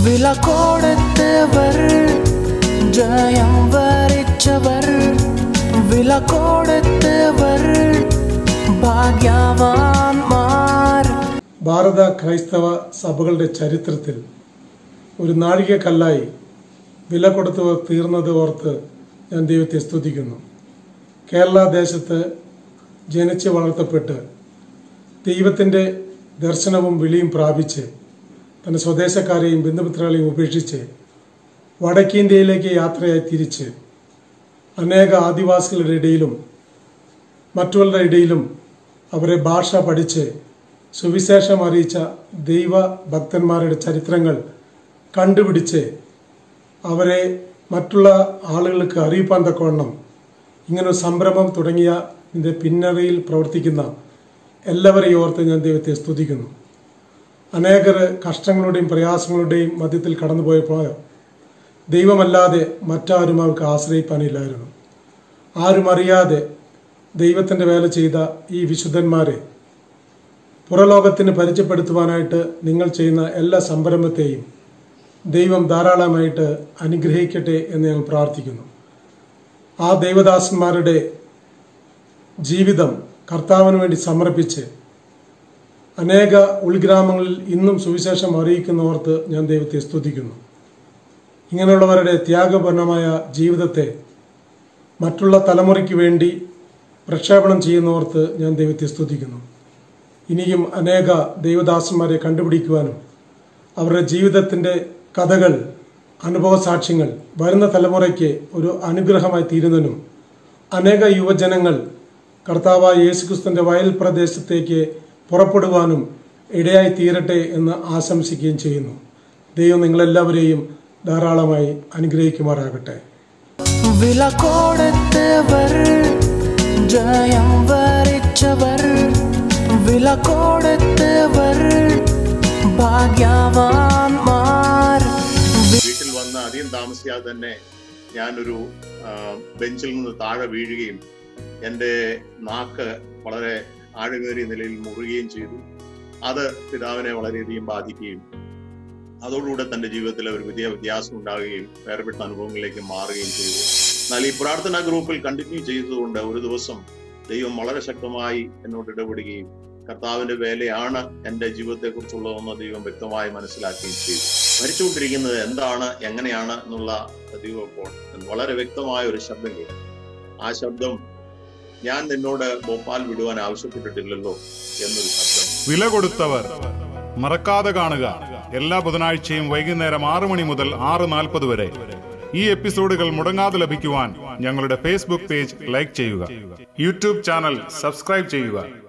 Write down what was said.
വില കൊടുത്തവർ ജയം വരിച്ചവർ വില കൊടുത്തവർ ഭാഗ്യവാന്മാർ ഭാരത ക്രൈസ്തവ സഭകളുടെ ചരിത്രത്തിൽ ഒരു നാഴികക്കല്ലായി വില കൊടുത്തവർ തീർന്നത് ഓർത്ത് ഞാൻ ദൈവത്തെ സ്തുതിക്കുന്നു കേരള ദേശത്ത് ജനിച്ച് വളർത്തപ്പെട്ട് ദൈവത്തിൻ്റെ ദർശനവും വിളിയും പ്രാപിച്ച് തന്റെ സ്വദേശക്കാരെയും ബന്ധുമിത്രാളെയും ഉപേക്ഷിച്ച് വടക്കേന്ത്യയിലേക്ക് യാത്രയായി തിരിച്ച് അനേക ആദിവാസികളുടെ ഇടയിലും മറ്റുള്ളവരുടെ ഇടയിലും അവരെ ഭാഷ പഠിച്ച് സുവിശേഷം അറിയിച്ച ദൈവ ഭക്തന്മാരുടെ ചരിത്രങ്ങൾ കണ്ടുപിടിച്ച് അവരെ മറ്റുള്ള ആളുകൾക്ക് അറിയിപ്പാൻ തക്കവണ്ണം ഇങ്ങനൊരു സംരംഭം തുടങ്ങിയ ഇതിൻ്റെ പിന്നണിയിൽ പ്രവർത്തിക്കുന്ന എല്ലാവരെയും ഓർത്ത് ഞാൻ ദൈവത്തെ സ്തുതിക്കുന്നു അനേകർ കഷ്ടങ്ങളുടെയും പ്രയാസങ്ങളുടെയും മധ്യത്തിൽ കടന്നുപോയപ്പോൾ ദൈവമല്ലാതെ മറ്റാരും അവർക്ക് ആശ്രയിപ്പാനില്ലായിരുന്നു ആരും അറിയാതെ ദൈവത്തിൻ്റെ വേല ചെയ്ത ഈ വിശുദ്ധന്മാരെ പുറലോകത്തിന് പരിചയപ്പെടുത്തുവാനായിട്ട് നിങ്ങൾ ചെയ്യുന്ന എല്ലാ സംരംഭത്തെയും ദൈവം ധാരാളമായിട്ട് അനുഗ്രഹിക്കട്ടെ എന്ന് ഞങ്ങൾ പ്രാർത്ഥിക്കുന്നു ആ ദൈവദാസന്മാരുടെ ജീവിതം കർത്താവിന് വേണ്ടി സമർപ്പിച്ച് അനേക ഉൾഗ്രാമങ്ങളിൽ ഇന്നും സുവിശേഷം അറിയിക്കുന്നവർക്ക് ഞാൻ ദൈവത്തെ സ്തുതിക്കുന്നു ഇങ്ങനെയുള്ളവരുടെ ത്യാഗപൂർണമായ ജീവിതത്തെ മറ്റുള്ള തലമുറയ്ക്ക് വേണ്ടി പ്രക്ഷേപണം ചെയ്യുന്നവർക്ക് ഞാൻ ദൈവത്തെ സ്തുതിക്കുന്നു ഇനിയും അനേക ദൈവദാസന്മാരെ കണ്ടുപിടിക്കുവാനും അവരുടെ ജീവിതത്തിൻ്റെ കഥകൾ അനുഭവ സാക്ഷ്യങ്ങൾ വരുന്ന തലമുറയ്ക്ക് ഒരു അനുഗ്രഹമായി തീരുന്നതിനും അനേക യുവജനങ്ങൾ കർത്താവായ യേശുക്രിസ്തുവിന്റെ വയൽ പ്രദേശത്തേക്ക് പുറപ്പെടുവാനും ഇടയായി തീരട്ടെ എന്ന് ആശംസിക്കുകയും ചെയ്യുന്നു ദൈവം നിങ്ങളെല്ലാവരെയും ധാരാളമായി അനുഗ്രഹിക്കുമാറാകട്ടെ വില കൊടുത്തവർ ജയം വരിച്ചവർ വില കൊടുത്തവർ ഭാഗ്യവാന്മാർ വീട്ടിൽ വന്ന് അധികം താമസിയാതെ തന്നെ ഞാനൊരു ആ, ബെഞ്ചിൽ നിന്ന് താഴെ വീഴുകയും എൻ്റെ നാക്ക് വളരെ ആഴമേറിയ നിലയിൽ മുറുകയും ചെയ്തു അത് പിതാവിനെ വളരെയധികം ബാധിക്കുകയും അതോടുകൂടെ തന്റെ ജീവിതത്തിൽ ഒരു വലിയ വ്യത്യാസം ഉണ്ടാകുകയും വേർപെട്ട അനുഭവങ്ങളിലേക്ക് മാറുകയും ചെയ്തു എന്നാൽ ഈ പ്രാർത്ഥനാ ഗ്രൂപ്പിൽ കണ്ടിന്യൂ ചെയ്തതുകൊണ്ട് ഒരു ദിവസം ദൈവം വളരെ ശക്തമായി എന്നോട് ഇടപെടുകയും കർത്താവിന്റെ വേലയാണ് എൻ്റെ ജീവിതത്തെ കുറിച്ചുള്ളതെന്ന് ദൈവം വ്യക്തമായി മനസ്സിലാക്കുകയും ചെയ്തു ഭരിച്ചുകൊണ്ടിരിക്കുന്നത് എന്താണ് എങ്ങനെയാണ് എന്നുള്ള ദൈവം ഇപ്പോൾ വളരെ വ്യക്തമായ ഒരു ശബ്ദം കേട്ടു ആ ശബ്ദം ഞാൻ നിന്നോട് ഭോപ്പാൽ വിടുവാൻ ആവശ്യപ്പെട്ടിട്ടില്ലല്ലോ എന്നൊരു ശബ്ദം വില കൊടുത്തവർ മറക്കാതെ കാണുക എല്ലാ ബുധനാഴ്ചയും വൈകുന്നേരം ആറ് മണി മുതൽ ആറ് നാൽപ്പത് വരെ ഈ എപ്പിസോഡുകൾ മുടങ്ങാതെ ലഭിക്കുവാൻ ഞങ്ങളുടെ ഫേസ്ബുക്ക് പേജ് ലൈക്ക് ചെയ്യുക യൂട്യൂബ് ചാനൽ സബ്സ്ക്രൈബ് ചെയ്യുക